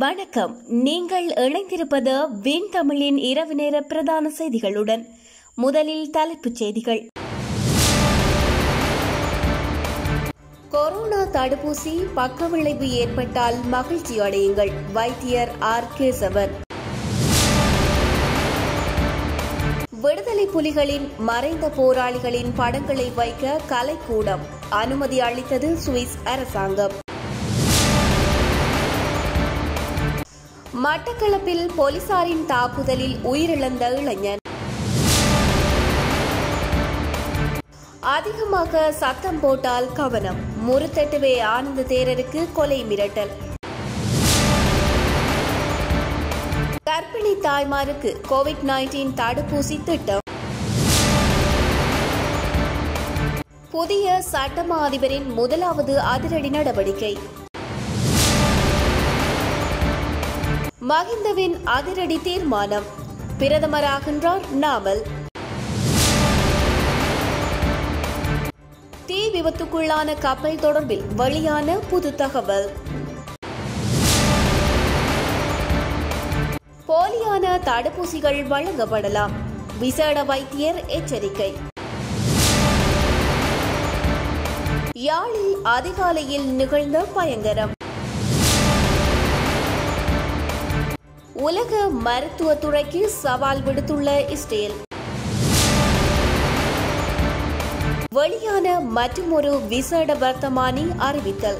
வணக்கம் நீங்கள் இணைந்திருப்பது வின் தமிழின் இரவு நேர பிரதான செய்திகளுடன் முதலில் தலைப்புச் செய்திகள் கொரோனா தடுப்பூசி பக்கவிளைவு ஏற்பட்டால் மகிழ்ச்சி அடையுங்கள் வைத்தியர் ஆர் கேசவன் விடுதலை புலிகளின் மறைந்த போராளிகளின் படங்களை வைக்க கலைக்கூடம் அனுமதி அளித்தது சுவிஸ் அரசாங்கம் மட்டக்களப்பில் போலீசாரின் தாக்குதலில் உயிரிழந்த இளைஞன் அதிகமாக சத்தம் போட்டால் கவனம் முருத்தட்டுவே ஆனந்த தேரருக்கு கொலை மிரட்டல் கர்ப்பிணி தாய்மாருக்கு கோவிட் நைன்டீன் தடுப்பூசி திட்டம் புதிய சட்டமா அதிபரின் முதலாவது அதிரடி நடவடிக்கை மகிந்தவின் அதிரடி தீர்மானம் பிரதமராகின்றார் நாமல் தீ விபத்துக்குள்ளான கப்பல் தொடர்பில் வெளியான புது தகவல் போலியான தடுப்பூசிகள் வழங்கப்படலாம் விசேட வைத்தியர் எச்சரிக்கை யாழில் அதிகாலையில் நிகழ்ந்த பயங்கரம் உலக மருத்துவத்துறைக்கு சவால் விடுத்துள்ள இஸ்ரேல் வெளியான மற்றுமொரு விசேட வர்த்தமானி அறிவித்தல்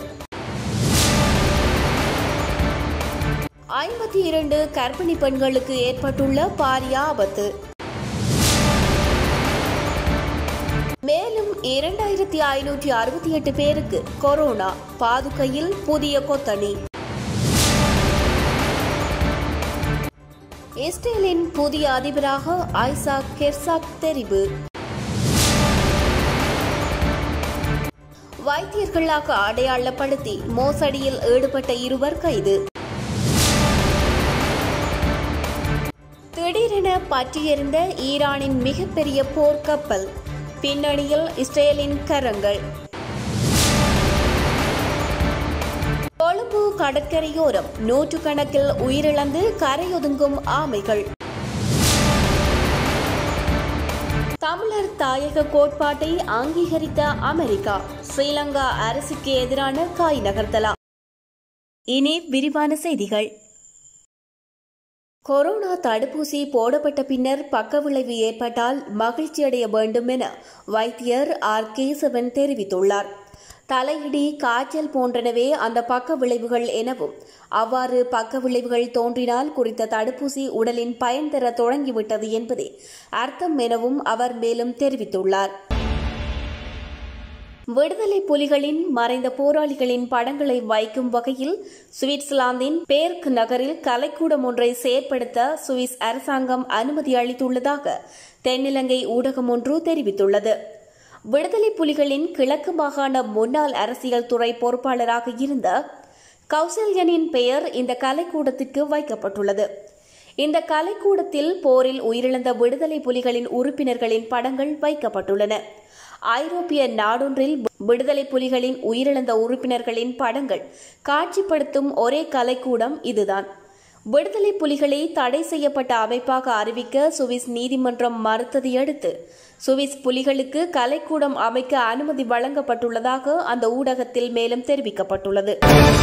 ஐம்பத்தி இரண்டு கர்ப்பிணி பெண்களுக்கு ஏற்பட்டுள்ள பாரிய ஆபத்து மேலும் இரண்டாயிரத்தி ஐநூற்றி அறுபத்தி எட்டு பேருக்கு கொரோனா பாதுகையில் புதிய கொத்தணி இஸ்ரேலின் புதிய அதிபராக ஐசாக் கெர்சாக் தெரிவு வைத்தியர்களாக அடையாளப்படுத்தி மோசடியில் ஈடுபட்ட இருவர் கைது திடீரென பற்றியெறிந்த ஈரானின் மிகப்பெரிய போர்க்கப்பல் பின்னணியில் இஸ்ரேலின் கரங்கள் கொழும்பு கடற்கரையோரம் நூற்றுக்கணக்கில் உயிரிழந்து கரையொதுங்கும் ஆமைகள் தமிழர் தாயக கோட்பாட்டை அங்கீகரித்த அமெரிக்கா ஸ்ரீலங்கா அரசுக்கு எதிரான காய் நகர்த்தலாம் இனி விரிவான செய்திகள் கொரோனா தடுப்பூசி போடப்பட்ட பின்னர் பக்கவிளைவு ஏற்பட்டால் மகிழ்ச்சியடைய வேண்டும் என வைத்தியர் ஆர் கேசவன் தெரிவித்துள்ளார் தலையிடி காய்ச்சல் போன்றனவே அந்த பக்க விளைவுகள் எனவும் அவ்வாறு பக்க விளைவுகள் தோன்றினால் குறித்த தடுப்பூசி உடலின் பயன் தர தொடங்கிவிட்டது என்பதே அர்த்தம் எனவும் அவர் மேலும் தெரிவித்துள்ளார் விடுதலை புலிகளின் மறைந்த போராளிகளின் படங்களை வைக்கும் வகையில் சுவிட்சர்லாந்தின் பேர்க் நகரில் கலைக்கூடம் ஒன்றை செயற்படுத்த சுவிஸ் அரசாங்கம் அனுமதி அளித்துள்ளதாக தென்னிலங்கை ஊடகம் ஒன்று தெரிவித்துள்ளது விடுதலை புலிகளின் கிழக்கு மாகாண முன்னாள் அரசியல் துறை பொறுப்பாளராக இருந்த கௌசல்யனின் பெயர் இந்த கலைக்கூடத்திற்கு வைக்கப்பட்டுள்ளது இந்த கலைக்கூடத்தில் போரில் உயிரிழந்த விடுதலை புலிகளின் உறுப்பினர்களின் படங்கள் வைக்கப்பட்டுள்ளன ஐரோப்பிய நாடொன்றில் விடுதலை புலிகளின் உயிரிழந்த உறுப்பினர்களின் படங்கள் காட்சிப்படுத்தும் ஒரே கலைக்கூடம் இதுதான் விடுதலை புலிகளை தடை செய்யப்பட்ட அமைப்பாக அறிவிக்க சுவிஸ் நீதிமன்றம் மறுத்ததை அடுத்து சுவிஸ் புலிகளுக்கு கலைக்கூடம் அமைக்க அனுமதி வழங்கப்பட்டுள்ளதாக அந்த ஊடகத்தில் மேலும் தெரிவிக்கப்பட்டுள்ளது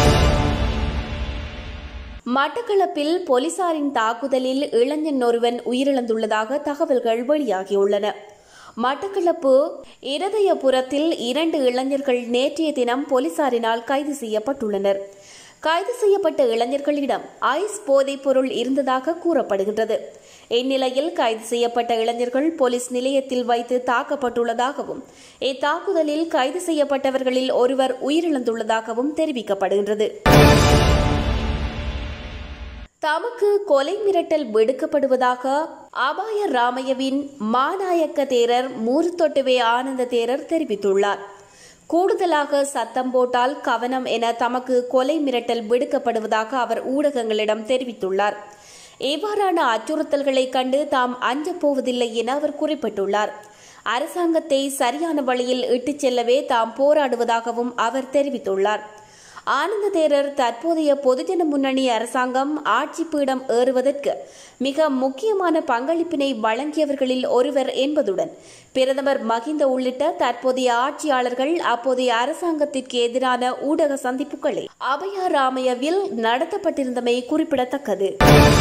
மட்டக்களப்பில் போலீசாரின் தாக்குதலில் இளைஞன் ஒருவன் உயிரிழந்துள்ளதாக தகவல்கள் வெளியாகியுள்ளன மட்டக்களப்பு இருதயபுரத்தில் இரண்டு இளைஞர்கள் நேற்றைய தினம் போலீசாரினால் கைது செய்யப்பட்டுள்ளனர் கைது செய்யப்பட்ட இளைஞர்களிடம் ஐஸ் போதைப் பொருள் இருந்ததாக கூறப்படுகின்றது இந்நிலையில் கைது செய்யப்பட்ட இளைஞர்கள் போலீஸ் நிலையத்தில் வைத்து தாக்கப்பட்டுள்ளதாகவும் இத்தாக்குதலில் கைது செய்யப்பட்டவர்களில் ஒருவர் உயிரிழந்துள்ளதாகவும் தெரிவிக்கப்படுகின்றது தமக்கு கொலை மிரட்டல் விடுக்கப்படுவதாக அபாய ராமையவின் மாநாயக்க தேரர் மூருத்தொட்டுவே ஆனந்த தேரர் தெரிவித்துள்ளார் கூடுதலாக சத்தம் போட்டால் கவனம் என தமக்கு கொலை மிரட்டல் விடுக்கப்படுவதாக அவர் ஊடகங்களிடம் தெரிவித்துள்ளார் இவ்வாறான அச்சுறுத்தல்களை கண்டு தாம் அஞ்சப் போவதில்லை என அவர் குறிப்பிட்டுள்ளார் அரசாங்கத்தை சரியான வழியில் இட்டுச் செல்லவே தாம் போராடுவதாகவும் அவர் தெரிவித்துள்ளார் ஆனந்த தேரர் தற்போதைய பொதுஜன முன்னணி அரசாங்கம் ஆட்சி பீடம் ஏறுவதற்கு மிக முக்கியமான பங்களிப்பினை வழங்கியவர்களில் ஒருவர் என்பதுடன் பிரதமர் மகிந்த உள்ளிட்ட தற்போதைய ஆட்சியாளர்கள் அப்போதைய அரசாங்கத்திற்கு எதிரான ஊடக சந்திப்புகளை அபயா ராமயவில் நடத்தப்பட்டிருந்தமை குறிப்பிடத்தக்கது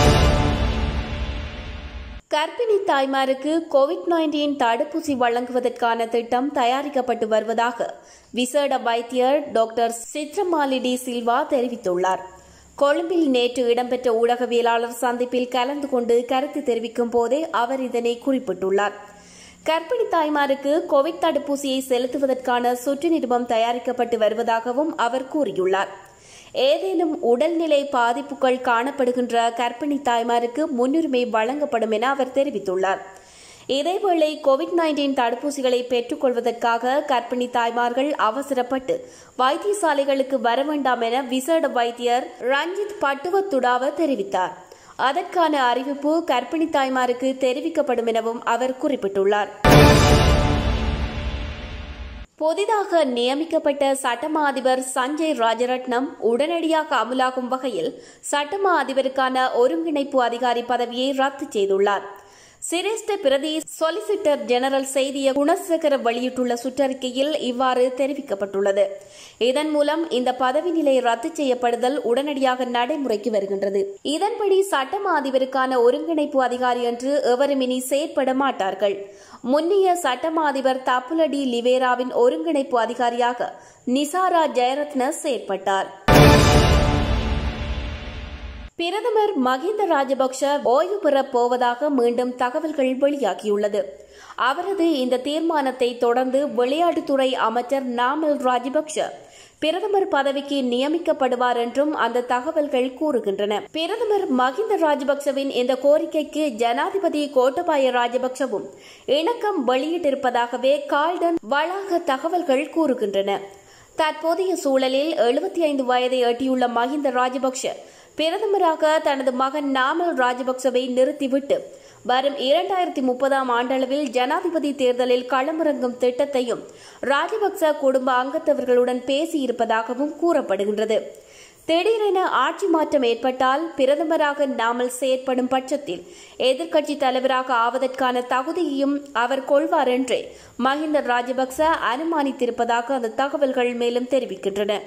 கர்ப்பிணி தாய்மாருக்கு கோவிட் நைன்டீன் தடுப்பூசி வழங்குவதற்கான திட்டம் தயாரிக்கப்பட்டு வருவதாக விசேட வைத்தியர் டாக்டர் சித்ரமாலிடி சில்வா தெரிவித்துள்ளார் கொழும்பில் நேற்று இடம்பெற்ற ஊடகவியலாளர் சந்திப்பில் கலந்து கொண்டு கருத்து தெரிவிக்கும் போதே அவர் இதனை குறிப்பிட்டுள்ளார் கர்ப்பிணி தாய்மாருக்கு கோவிட் தடுப்பூசியை செலுத்துவதற்கான சுற்று நிருபம் தயாரிக்கப்பட்டு வருவதாகவும் அவர் கூறியுள்ளார் ஏதேனும் உடல்நிலை பாதிப்புகள் காணப்படுகின்ற கர்ப்பிணி தாய்மாருக்கு முன்னுரிமை வழங்கப்படும் என அவர் தெரிவித்துள்ளார் இதேவேளை கோவிட் நைன்டீன் தடுப்பூசிகளை பெற்றுக்கொள்வதற்காக கர்ப்பிணி தாய்மார்கள் அவசரப்பட்டு வைத்தியசாலைகளுக்கு வர வேண்டாம் என விசேட வைத்தியர் ரஞ்சித் பட்டுவத்துடாவ தெரிவித்தார் அதற்கான அறிவிப்பு கர்ப்பிணி தாய்மாருக்கு தெரிவிக்கப்படும் எனவும் அவர் குறிப்பிட்டுள்ளார் புதிதாக நியமிக்கப்பட்ட சட்டமா அதிபர் சஞ்சய் ராஜரட்னம் உடனடியாக அமலாகும் வகையில் சட்டமா அதிபருக்கான ஒருங்கிணைப்பு அதிகாரி பதவியை ரத்து செய்துள்ளார் சிரேஷ்ட பிரதி சொலிசிட்டர் ஜெனரல் செய்திய குணசேகர வெளியிட்டுள்ள சுற்றறிக்கையில் இவ்வாறு தெரிவிக்கப்பட்டுள்ளது இதன் மூலம் இந்த பதவி நிலை ரத்து செய்யப்படுதல் உடனடியாக நடைமுறைக்கு வருகின்றது இதன்படி சட்டமா அதிபருக்கான ஒருங்கிணைப்பு அதிகாரி என்று எவரும் இனி செயற்பட மாட்டார்கள் முன்னைய சட்டமா அதிபர் தப்புலடி லிவேராவின் ஒருங்கிணைப்பு அதிகாரியாக நிசாரா ஜெயரத்ன செயற்பட்டார் பிரதமர் மகிந்த ராஜபக்ஷ ஓய்வு பெறப் போவதாக மீண்டும் தகவல்கள் வெளியாகியுள்ளது அவரது இந்த தீர்மானத்தை தொடர்ந்து விளையாட்டுத்துறை அமைச்சர் நாமல் ராஜபக்ஷ பிரதமர் பதவிக்கு நியமிக்கப்படுவார் என்றும் அந்த தகவல்கள் கூறுகின்றன பிரதமர் மகிந்த ராஜபக்சவின் இந்த கோரிக்கைக்கு ஜனாதிபதி கோட்டபாய ராஜபக்சவும் இணக்கம் வெளியிட்டிருப்பதாகவே கால்டன் வளாக தகவல்கள் கூறுகின்றன தற்போதைய சூழலில் எழுபத்தி ஐந்து வயதை எட்டியுள்ள மகிந்த ராஜபக்ஷ பிரதமராக தனது மகன் நாமல் ராஜபக்சவை நிறுத்திவிட்டு வரும் இரண்டாயிரத்தி முப்பதாம் ஆண்டளவில் ஜனாதிபதி தேர்தலில் களமிறங்கும் திட்டத்தையும் ராஜபக்ச குடும்ப அங்கத்தவர்களுடன் பேசியிருப்பதாகவும் கூறப்படுகின்றது திடீரென ஆட்சி மாற்றம் ஏற்பட்டால் பிரதமராக நாமல் செயற்படும் பட்சத்தில் எதிர்க்கட்சி தலைவராக ஆவதற்கான தகுதியையும் அவர் கொள்வார் என்றே மஹிந்த ராஜபக்ச அனுமானித்திருப்பதாக அந்த தகவல்கள் மேலும் தெரிவிக்கின்றன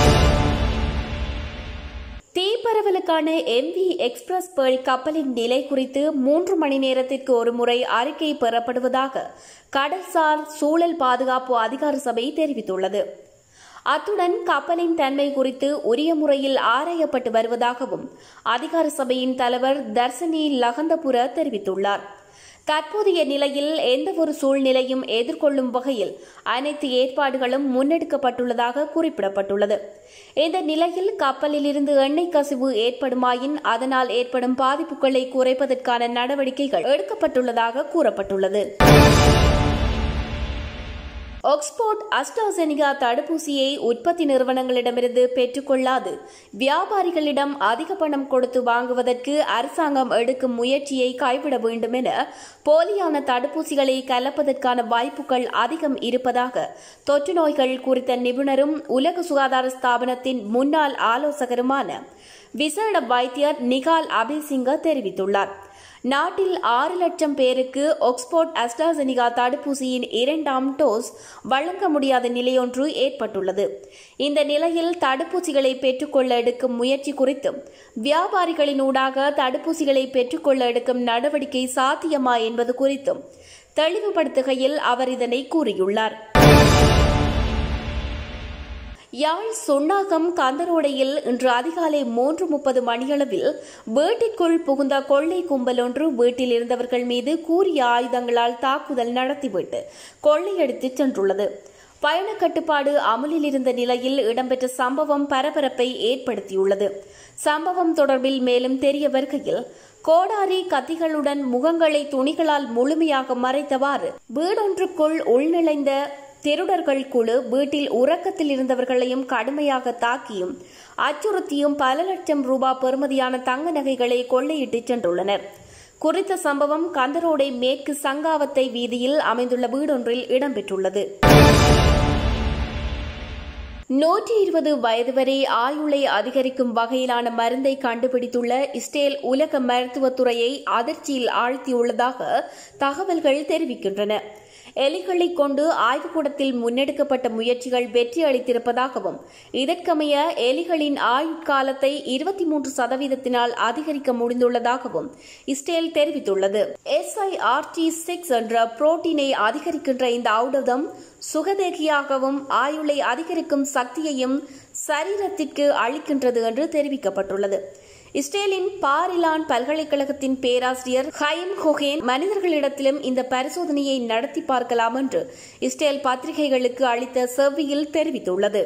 தீப்பரவலுக்கான எம்வி எக்ஸ்பிரஸ் பேர்ல் கப்பலின் நிலை குறித்து மூன்று மணி நேரத்திற்கு ஒருமுறை அறிக்கை பெறப்படுவதாக கடல்சார் சூழல் பாதுகாப்பு அதிகார சபை தெரிவித்துள்ளது அத்துடன் கப்பலின் தன்மை குறித்து உரிய முறையில் ஆராயப்பட்டு வருவதாகவும் அதிகார சபையின் தலைவர் தர்சனி லகந்தபுர தெரிவித்துள்ளார் தற்போதைய நிலையில் எந்தவொரு சூழ்நிலையும் எதிர்கொள்ளும் வகையில் அனைத்து ஏற்பாடுகளும் முன்னெடுக்கப்பட்டுள்ளதாக குறிப்பிடப்பட்டுள்ளது இந்த நிலையில் கப்பலில் இருந்து எண்ணெய் கசிவு ஏற்படுமாயின் அதனால் ஏற்படும் பாதிப்புகளை குறைப்பதற்கான நடவடிக்கைகள் எடுக்கப்பட்டுள்ளதாக கூறப்பட்டுள்ளது ஆக்ஸ்போர்ட் அஸ்ட்ராசெனிகா தடுப்பூசியை உற்பத்தி நிறுவனங்களிடமிருந்து பெற்றுக்கொள்ளாது வியாபாரிகளிடம் அதிக பணம் கொடுத்து வாங்குவதற்கு அரசாங்கம் எடுக்கும் முயற்சியை கைவிட வேண்டும் என போலியான தடுப்பூசிகளை கலப்பதற்கான வாய்ப்புகள் அதிகம் இருப்பதாக தொற்று நோய்கள் குறித்த நிபுணரும் உலக சுகாதார ஸ்தாபனத்தின் முன்னாள் ஆலோசகருமான விசேட வைத்தியர் நிகால் அபிசிங்க தெரிவித்துள்ளார் நாட்டில் ஆறு லட்சம் பேருக்கு ஆக்ஸ்போர்ட் அஸ்ட்ராசெனிகா தடுப்பூசியின் இரண்டாம் டோஸ் வழங்க முடியாத நிலையொன்று ஏற்பட்டுள்ளது இந்த நிலையில் தடுப்பூசிகளை பெற்றுக்கொள்ள எடுக்கும் முயற்சி குறித்தும் வியாபாரிகளினூடாக தடுப்பூசிகளை பெற்றுக்கொள்ள எடுக்கும் நடவடிக்கை சாத்தியமா என்பது குறித்தும் தெளிவுபடுத்துகையில் அவர் இதனை கூறியுள்ளார் யாழ் சுண்ணாகம் கந்தரோடையில் இன்று அதிகாலை மூன்று முப்பது மணியளவில் வீட்டிற்குள் புகுந்த கொள்ளை கும்பல் ஒன்று வீட்டில் இருந்தவர்கள் மீது கூறிய ஆயுதங்களால் தாக்குதல் நடத்திவிட்டு கொள்ளையடித்துச் சென்றுள்ளது பயண கட்டுப்பாடு அமலில் இருந்த நிலையில் இடம்பெற்ற சம்பவம் பரபரப்பை ஏற்படுத்தியுள்ளது சம்பவம் தொடர்பில் மேலும் தெரிய வருகையில் கோடாரி கத்திகளுடன் முகங்களை துணிகளால் முழுமையாக மறைத்தவாறு வீடொன்றுக்குள் உள்நுழைந்த திருடர்கள் குழு வீட்டில் உறக்கத்தில் இருந்தவர்களையும் கடுமையாக தாக்கியும் அச்சுறுத்தியும் பல லட்சம் ரூபாய் பெறுமதியான தங்க நகைகளை கொள்ளையிட்டுச் சென்றுள்ளனர் குறித்த சம்பவம் கந்தரோடை மேற்கு சங்காவத்தை வீதியில் அமைந்துள்ள வீடொன்றில் இடம்பெற்றுள்ளது நூற்றி இருபது வயது வரை ஆயுளை அதிகரிக்கும் வகையிலான மருந்தை கண்டுபிடித்துள்ள இஸ்ரேல் உலக மருத்துவத்துறையை அதிர்ச்சியில் ஆழ்த்தியுள்ளதாக தகவல்கள் தெரிவிக்கின்றன எலிகளை கொண்டு ஆய்வுக்கூடத்தில் முன்னெடுக்கப்பட்ட முயற்சிகள் வெற்றி அளித்திருப்பதாகவும் இதற்கமைய எலிகளின் ஆயுட்காலத்தை இருபத்தி மூன்று சதவீதத்தினால் அதிகரிக்க முடிந்துள்ளதாகவும் இஸ்ரேல் தெரிவித்துள்ளது எஸ்ஐஆர்டி சிக்ஸ் என்ற புரோட்டீனை அதிகரிக்கின்ற இந்த ஔடதம் சுகதேகியாகவும் ஆயுளை அதிகரிக்கும் சக்தியையும் சரீரத்திற்கு அளிக்கின்றது என்று தெரிவிக்கப்பட்டுள்ளது இஸ்ரேலின் பாரிலான் பல்கலைக்கழகத்தின் பேராசிரியர் ஹைம் ஹொஹேன் மனிதர்களிடத்திலும் இந்த பரிசோதனையை நடத்தி பார்க்கலாம் என்று இஸ்ரேல் பத்திரிகைகளுக்கு அளித்த செவ்வியில் தெரிவித்துள்ளது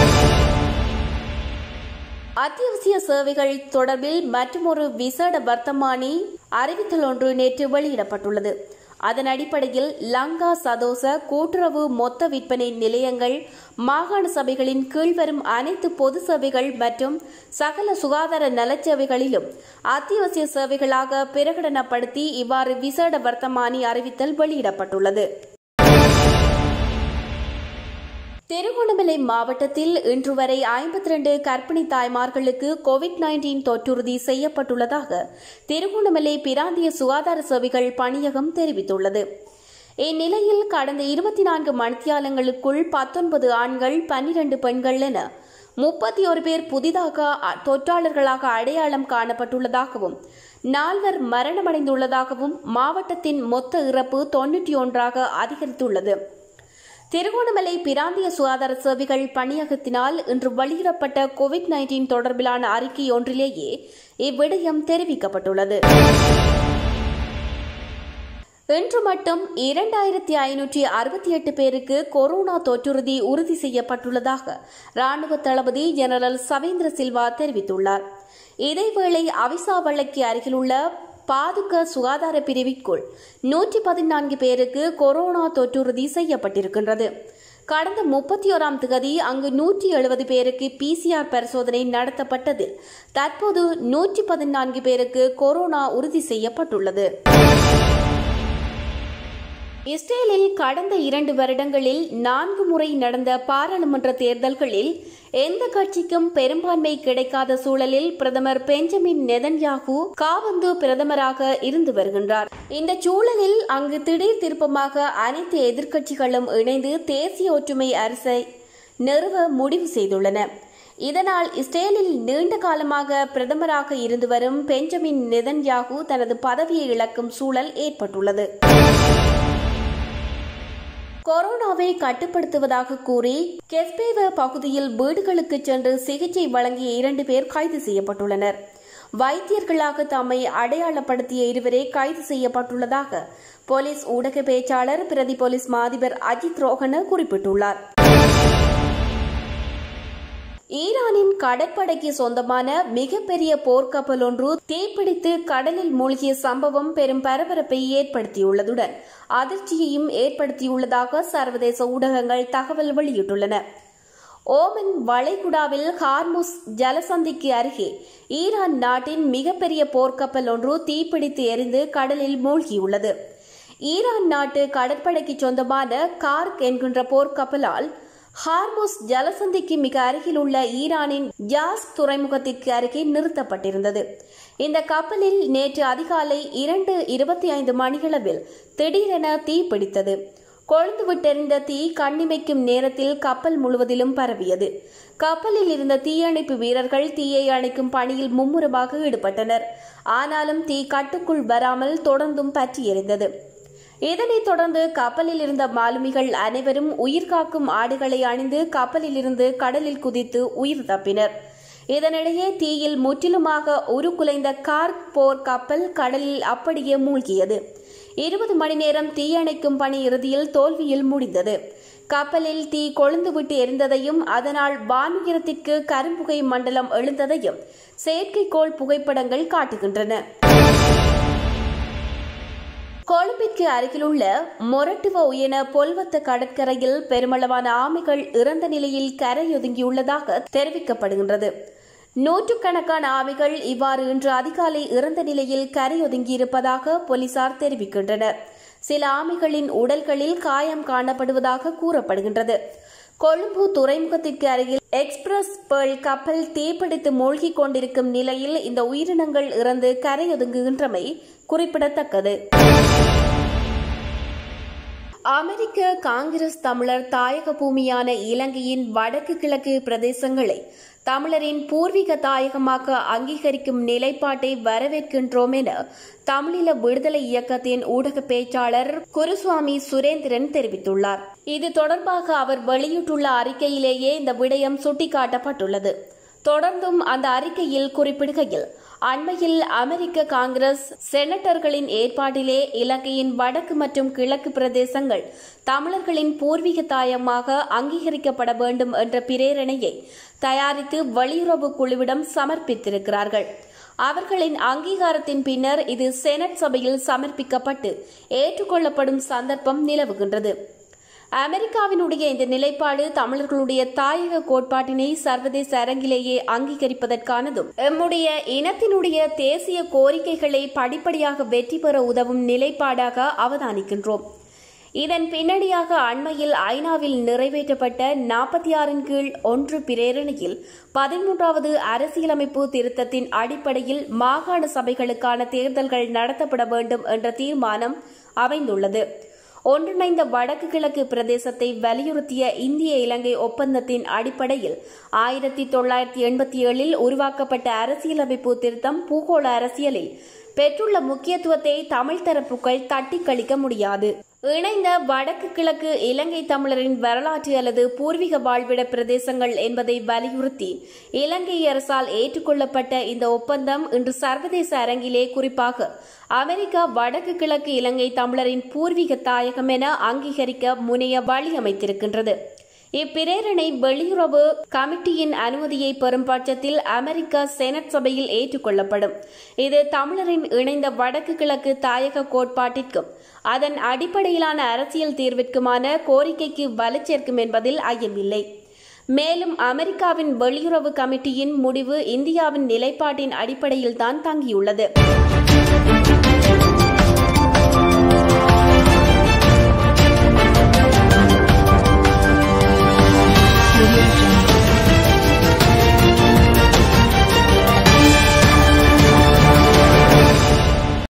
அத்தியாவசிய சேவைகள் தொடர்பில் மற்றொரு விசேட வர்த்தமானி அறிவித்தல் ஒன்று நேற்று வெளியிடப்பட்டுள்ளது அதன் அடிப்படையில் லங்கா சதோச கூட்டுறவு மொத்த விற்பனை நிலையங்கள் மாகாண சபைகளின் கீழ் வரும் அனைத்து பொது சேவைகள் மற்றும் சகல சுகாதார நலச்சேவைகளிலும் அத்தியாவசிய சேவைகளாக பிரகடனப்படுத்தி இவ்வாறு விசேட வர்த்தமானி அறிவித்தல் வெளியிடப்பட்டுள்ளது திருகோணமலை மாவட்டத்தில் இன்று வரை ஐம்பத்தி ரெண்டு கர்ப்பிணி தாய்மார்களுக்கு கோவிட் நைன்டீன் தொற்றுறுதி செய்யப்பட்டுள்ளதாக திருகோணமலை பிராந்திய சுகாதார சேவைகள் பணியகம் தெரிவித்துள்ளது இந்நிலையில் கடந்த இருபத்தி நான்கு மணித்தியாலங்களுக்குள் பத்தொன்பது ஆண்கள் பன்னிரண்டு பெண்கள் என முப்பத்தி ஒரு பேர் புதிதாக தொற்றாளர்களாக அடையாளம் காணப்பட்டுள்ளதாகவும் நால்வர் மரணமடைந்துள்ளதாகவும் மாவட்டத்தின் மொத்த இறப்பு தொன்னூற்றி ஒன்றாக அதிகரித்துள்ளது திருகோணமலை பிராந்திய சுகாதார சேவைகள் பணியகத்தினால் இன்று வெளியிடப்பட்ட கோவிட் நைன்டீன் தொடர்பிலான அறிக்கை ஒன்றிலேயே இவ்விடயம் தெரிவிக்கப்பட்டுள்ளது இன்று மட்டும் இரண்டாயிரத்தி ஐநூற்றி அறுபத்தி எட்டு பேருக்கு கொரோனா தொற்றுறுதி உறுதி செய்யப்பட்டுள்ளதாக ராணுவ தளபதி ஜெனரல் சவேந்திர சில்வா தெரிவித்துள்ளார் இதேவேளை அவிசாவளைக்கு அருகிலுள்ள பாதுக சுகாதார பிரிவிற்குள் நூற்றி பதினான்கு பேருக்கு கொரோனா தொற்றுறுதி செய்யப்பட்டிருக்கின்றது கடந்த முப்பத்தி ஓராம் திகதி அங்கு நூற்றி எழுபது பேருக்கு பிசிஆர் பரிசோதனை நடத்தப்பட்டதில் தற்போது நூற்றி பதினான்கு பேருக்கு கொரோனா உறுதி செய்யப்பட்டுள்ளது இஸ்ரேலில் கடந்த இரண்டு வருடங்களில் நான்கு முறை நடந்த பாராளுமன்ற தேர்தல்களில் எந்த கட்சிக்கும் பெரும்பான்மை கிடைக்காத சூழலில் பிரதமர் பெஞ்சமின் நெதன்யாகு காவந்து பிரதமராக இருந்து வருகின்றார் இந்த சூழலில் அங்கு திடீர் திருப்பமாக அனைத்து எதிர்க்கட்சிகளும் இணைந்து தேசிய ஒற்றுமை அரசை நிறுவ முடிவு செய்துள்ளன இதனால் இஸ்ரேலில் நீண்ட காலமாக பிரதமராக இருந்து வரும் பெஞ்சமின் நெதன்யாகு தனது பதவியை இழக்கும் சூழல் ஏற்பட்டுள்ளது கொரோனாவை கட்டுப்படுத்துவதாக கூறி கெஸ்பேவ பகுதியில் வீடுகளுக்கு சென்று சிகிச்சை வழங்கிய இரண்டு பேர் கைது செய்யப்பட்டுள்ளனர் வைத்தியர்களாக தம்மை அடையாளப்படுத்திய இருவரே கைது செய்யப்பட்டுள்ளதாக போலீஸ் ஊடக பேச்சாளர் பிரதி போலீஸ் மாதிபர் அஜித் ரோஹன குறிப்பிட்டுள்ளார் ஈரானின் கடற்படைக்கு சொந்தமான மிகப்பெரிய போர்க்கப்பல் ஒன்று தீப்பிடித்து கடலில் மூழ்கிய சம்பவம் பெரும் பரபரப்பை ஏற்படுத்தியுள்ளதுடன் அதிர்ச்சியையும் ஏற்படுத்தியுள்ளதாக சர்வதேச ஊடகங்கள் தகவல் வெளியிட்டுள்ளன ஓமன் வளைகுடாவில் ஹார்முஸ் ஜலசந்திக்கு அருகே ஈரான் நாட்டின் மிகப்பெரிய போர்க்கப்பல் ஒன்று தீப்பிடித்து எரிந்து கடலில் மூழ்கியுள்ளது ஈரான் நாட்டு கடற்படைக்கு சொந்தமான கார்க் என்கின்ற போர்க்கப்பலால் ஹார்மோஸ் ஜலசந்திக்கு மிக அருகில் உள்ள ஈரானின் ஜாஸ் துறைமுகத்திற்கு அருகே நிறுத்தப்பட்டிருந்தது இந்த கப்பலில் நேற்று அதிகாலை இரண்டு இருபத்தி ஐந்து மணிகளவில் திடீரென தீ பிடித்தது கொழுந்து விட்டெறிந்த தீ கண்ணிமைக்கும் நேரத்தில் கப்பல் முழுவதிலும் பரவியது கப்பலில் இருந்த தீயணைப்பு வீரர்கள் தீயை அணைக்கும் பணியில் மும்முரமாக ஈடுபட்டனர் ஆனாலும் தீ கட்டுக்குள் வராமல் தொடர்ந்தும் பற்றி எரிந்தது இதனைத் தொடர்ந்து கப்பலில் இருந்த மாலுமிகள் அனைவரும் உயிர்காக்கும் ஆடுகளை அணிந்து கப்பலில் இருந்து கடலில் குதித்து உயிர் தப்பினர் இதனிடையே தீயில் முற்றிலுமாக உருக்குலைந்த கார்க் போர் கப்பல் கடலில் அப்படியே மூழ்கியது இருபது மணி நேரம் தீயணைக்கும் பணி இறுதியில் தோல்வியில் முடிந்தது கப்பலில் தீ கொழுந்துவிட்டு எரிந்ததையும் அதனால் வானுயரத்திற்கு கரும்புகை மண்டலம் எழுந்ததையும் செயற்கைக்கோள் புகைப்படங்கள் காட்டுகின்றன கொழும்பிற்கு அருகிலுள்ள மொரட்டுவ உயன பொல்வத்த கடற்கரையில் பெருமளவான ஆமைகள் இறந்த நிலையில் கரையொதுங்கியுள்ளதாக தெரிவிக்கப்படுகின்றது நூற்றுக்கணக்கான ஆமைகள் இவ்வாறு இன்று அதிகாலை இறந்த நிலையில் கரையொதுங்கியிருப்பதாக போலீசார் தெரிவிக்கின்றனர் சில ஆமைகளின் உடல்களில் காயம் காணப்படுவதாக கூறப்படுகின்றது கொழும்பு துறைமுகத்திற்கு அருகில் எக்ஸ்பிரஸ் பேர்ல் கப்பல் தீப்பிடித்து மூழ்கிக் கொண்டிருக்கும் நிலையில் இந்த உயிரினங்கள் இறந்து கரையொதுங்குகின்றமை குறிப்பிடத்தக்கது அமெரிக்க காங்கிரஸ் தமிழர் தாயக பூமியான இலங்கையின் வடக்கு கிழக்கு பிரதேசங்களை தமிழரின் பூர்வீக தாயகமாக அங்கீகரிக்கும் நிலைப்பாட்டை வரவேற்கின்றோம் என தமிழீழ விடுதலை இயக்கத்தின் ஊடக பேச்சாளர் குருசுவாமி சுரேந்திரன் தெரிவித்துள்ளார் இது தொடர்பாக அவர் வெளியிட்டுள்ள அறிக்கையிலேயே இந்த விடயம் சுட்டிக்காட்டப்பட்டுள்ளது தொடர்ந்தும் அந்த அறிக்கையில் குறிப்பிடுகையில் அண்மையில் அமெரிக்க காங்கிரஸ் செனட்டர்களின் ஏற்பாட்டிலே இலங்கையின் வடக்கு மற்றும் கிழக்கு பிரதேசங்கள் தமிழர்களின் பூர்வீக தாயமாக அங்கீகரிக்கப்பட வேண்டும் என்ற பிரேரணையை தயாரித்து வெளியுறவு குழுவிடம் சமர்ப்பித்திருக்கிறார்கள் அவர்களின் அங்கீகாரத்தின் பின்னர் இது செனட் சபையில் சமர்ப்பிக்கப்பட்டு ஏற்றுக்கொள்ளப்படும் சந்தர்ப்பம் நிலவுகின்றது அமெரிக்காவினுடைய இந்த நிலைப்பாடு தமிழர்களுடைய தாயக கோட்பாட்டினை சர்வதேச அரங்கிலேயே அங்கீகரிப்பதற்கானதும் எம்முடைய இனத்தினுடைய தேசிய கோரிக்கைகளை படிப்படியாக வெற்றி பெற உதவும் நிலைப்பாடாக அவதானிக்கின்றோம் இதன் பின்னணியாக அண்மையில் ஐநாவில் நிறைவேற்றப்பட்ட நாற்பத்தி ஆறின் கீழ் ஒன்று பிரேரணையில் பதிமூன்றாவது அரசியலமைப்பு திருத்தத்தின் அடிப்படையில் மாகாண சபைகளுக்கான தேர்தல்கள் நடத்தப்பட வேண்டும் என்ற தீர்மானம் அமைந்துள்ளது ஒன்றிணைந்த வடக்கு கிழக்கு பிரதேசத்தை வலியுறுத்திய இந்திய இலங்கை ஒப்பந்தத்தின் அடிப்படையில் ஆயிரத்தி தொள்ளாயிரத்தி எண்பத்தி ஏழில் உருவாக்கப்பட்ட அரசியலமைப்பு திருத்தம் பூகோள அரசியலில் பெற்றுள்ள முக்கியத்துவத்தை தமிழ் தரப்புகள் தட்டி கழிக்க முடியாது இணைந்த வடக்கு கிழக்கு இலங்கை தமிழரின் வரலாற்று அல்லது பூர்வீக வாழ்விட பிரதேசங்கள் என்பதை வலியுறுத்தி இலங்கை அரசால் ஏற்றுக்கொள்ளப்பட்ட இந்த ஒப்பந்தம் இன்று சர்வதேச அரங்கிலே குறிப்பாக அமெரிக்கா வடக்கு கிழக்கு இலங்கை தமிழரின் பூர்வீக தாயகம் என அங்கீகரிக்க முனைய வழி அமைத்திருக்கின்றது இப்பிரேரணை வெளியுறவு கமிட்டியின் அனுமதியை பெறும் பட்சத்தில் அமெரிக்க செனட் சபையில் ஏற்றுக்கொள்ளப்படும் இது தமிழரின் இணைந்த வடக்கு கிழக்கு தாயக கோட்பாட்டிற்கும் அதன் அடிப்படையிலான அரசியல் தீர்விற்குமான கோரிக்கைக்கு வலு சேர்க்கும் என்பதில் ஐயமில்லை மேலும் அமெரிக்காவின் வெளியுறவு கமிட்டியின் முடிவு இந்தியாவின் நிலைப்பாட்டின் அடிப்படையில்தான் தங்கியுள்ளது